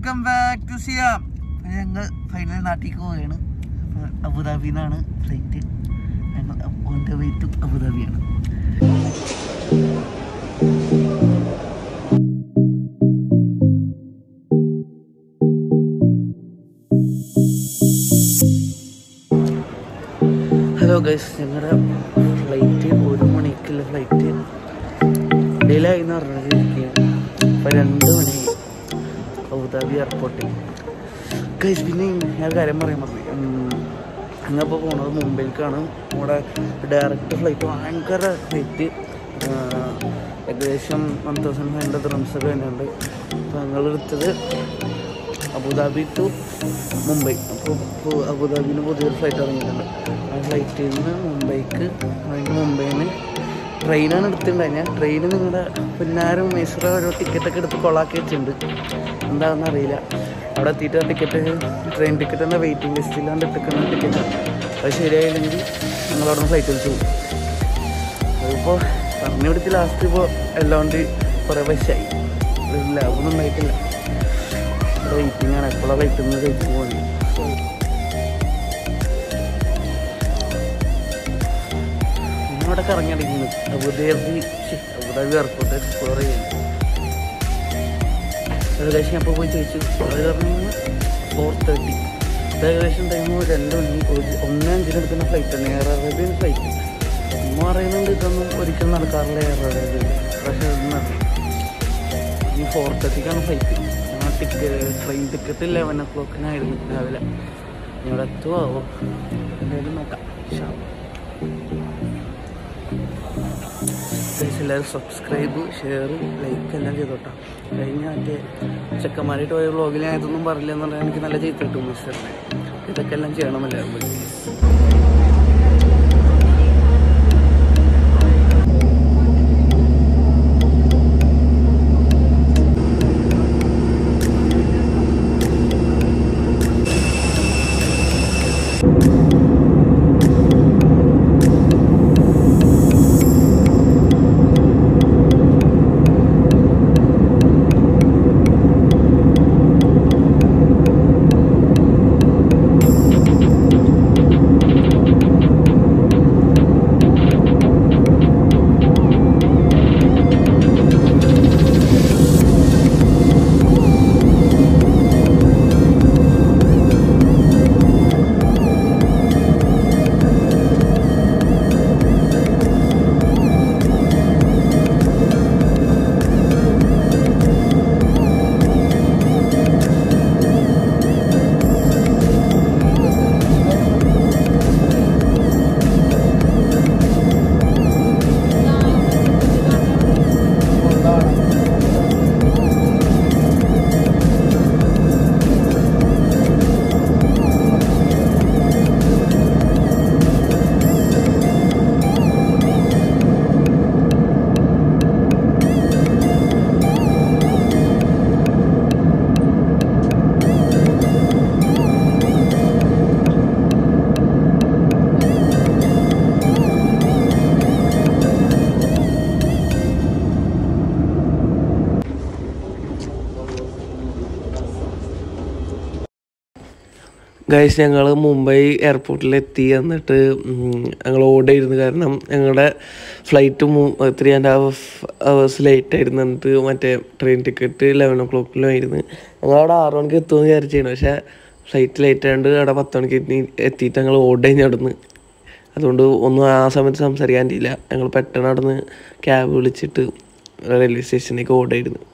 Welcome back to സിയാം ഞങ്ങൾ final നാട്ടിലേക്ക് പോവുകയാണ് അപ്പോൾ അബുദാബിയിൽ നിന്നാണ് ഫ്ലൈറ്റ് ഞങ്ങൾ ഓൺ ദ വേ ടു അബുദാബിയാണ് ഹലോ ഗൈസ് ഞങ്ങളുടെ ഫ്ലൈറ്റ് ഒരു മണിക്കുള്ള ഫ്ലൈറ്റ് ഡിലേ ആയി എന്ന് പറഞ്ഞിരിക്കുകയാണ് ഇപ്പം രണ്ട് മണി അബുദാബി എയർപോർട്ടിൽ ഗൈസ് പിന്നെ ഞാൻ ഒരു കാര്യം പറയാൻ പറഞ്ഞു ഞങ്ങളിപ്പോൾ പോണത് മുംബൈക്കാണ് നമ്മുടെ ഡയറക്റ്റ് ഫ്ലൈറ്റ് ഭയങ്കര റേറ്റ് ഏകദേശം വൺ തൗസൻഡ് ഫൈവ് ഹൺഡ്രഡ് റംസൊക്കെ വരുന്നുണ്ട് അപ്പോൾ ഞങ്ങളെടുത്തത് അബുദാബി ടു മുംബൈ അപ്പോൾ ഇപ്പോൾ അബുദാബിയിൽ നിന്ന് പുതിയൊരു ഫ്ലൈറ്റ് ഇറങ്ങിയിട്ടുണ്ട് ആ ഫ്ലൈറ്റിൽ നിന്ന് മുംബൈക്ക് അതിന് മുംബൈയിൽ നിന്ന് ട്രെയിനാണ് എടുത്തിട്ടുണ്ടായി ഞാൻ ട്രെയിൻ നിങ്ങളുടെ പിന്നാരും മൈസൂർ ഓരോ ടിക്കറ്റൊക്കെ എടുത്ത് കൊളാക്കി വെച്ചിട്ടുണ്ട് എന്താണെന്ന് അറിയില്ല അവിടെ എത്തിയിട്ട് ആ ടിക്കറ്റ് ട്രെയിൻ ടിക്കറ്റ് തന്നെ വെയിറ്റിംഗ് ലിസ്റ്റിലാണ്ട് എടുക്കുന്ന ടിക്കറ്റ് അത് ശരിയായില്ലെങ്കിൽ ഞങ്ങൾ അവിടെ നിന്ന് ഫ്ലൈറ്റ് വിളിച്ചു പോകും അതിപ്പോൾ പറഞ്ഞു പിടിച്ച് ലാസ്റ്റ് ഇപ്പോൾ എല്ലാം കൊണ്ട് കുറേ പൈസയായി ഒരു ലാഭമൊന്നും ഉണ്ടായിട്ടില്ല ഇവിടെ വെയിറ്റിംഗ് ആണ് എപ്പോഴാണ് ഫ്ലൈറ്റ് നിന്ന് കഴിച്ചു പോകുന്നത് അവിടെ കറങ്ങിയടിക്കുന്നു അബുദാബി ശ്ശെ, അബുദാബി എയർപോർട്ട് എക്സ്പ്ലോർ ചെയ്യുന്നു ഏകദേശം അപ്പോൾ പോയി ചോദിച്ചു അവർ പറഞ്ഞു ഫോർ തേർട്ടി ഏകദേശം ടൈം രണ്ട് മണി ഒരു ഒന്ന് അഞ്ചിന് എടുക്കുന്ന ഫ്ലൈറ്റ് ആണ് എയർ അറേബ്യൻ ഫ്ലൈറ്റ് ഉമ്മ പറയുന്നുണ്ട് ഇതൊന്നും ഒരിക്കലും നടക്കാറില്ല എയർ അറേബ്യൻ പക്ഷേ ഇതൊന്നും അറിയാം ഈ ഫോർ തേർട്ടിക്കാണ് ഫ്ലൈറ്റ് ആ ടിക്കറ്റ് ട്രെയിൻ ടിക്കറ്റ് ലെവൻ ഒ ക്ലോക്കിനായിരുന്നു രാവിലെ ഇവിടെ എത്തുമോ എന്തായാലും നോക്കാം ഇൻഷാ അള്ളാ. ഗൈസ് എല്ലാവരും സബ്സ്ക്രൈബ് ഷെയർ ലൈക്ക് എല്ലാം ചെയ്തോട്ടാ കഴിഞ്ഞ മറ്റേ ചെക്കന്മാരായിട്ട് പോയ വ്ളോഗിൽ ഞാൻ ഇതൊന്നും പറയില്ല എന്ന് പറഞ്ഞാൽ എനിക്ക് നല്ല ചീത്ത കിട്ടും മിസ്റ്ററിനെ ഇതൊക്കെ എല്ലാം ചെയ്യണമല്ലോ ഗൈസ് ഞങ്ങൾ മുംബൈ എയർപോർട്ടിലെത്തി എന്നിട്ട് ഞങ്ങൾ ഓർഡർ ചെയ്തിരുന്നു കാരണം ഞങ്ങളുടെ flight three and half hours late ആയിരുന്നു എന്നിട്ട് മറ്റേ ട്രെയിൻ ടിക്കറ്റ് ലെവൻ ഒ ക്ലോക്കിലായിരുന്നു ഞങ്ങൾ അവിടെ ആറ് മണിക്ക് എത്തുമെന്ന് വിചാരിച്ചാണ് പക്ഷേ ഫ്ലൈറ്റ് ലേറ്റ് ആയതുകൊണ്ട് അവിടെ പത്ത് മണിക്ക് എത്തി എത്തിയിട്ട് ഞങ്ങൾ ഓർഡർ കഴിഞ്ഞ് അവിടുന്ന് അതുകൊണ്ട് ഒന്നും ആ സമയത്ത് സംസാരിക്കാൻ പറ്റിയില്ല ഞങ്ങൾ പെട്ടെന്ന് അവിടുന്ന് ക്യാബ് വിളിച്ചിട്ട് റെയിൽവേ സ്റ്റേഷനിലേക്ക് ഓർഡർ ചെയ്തിരുന്നു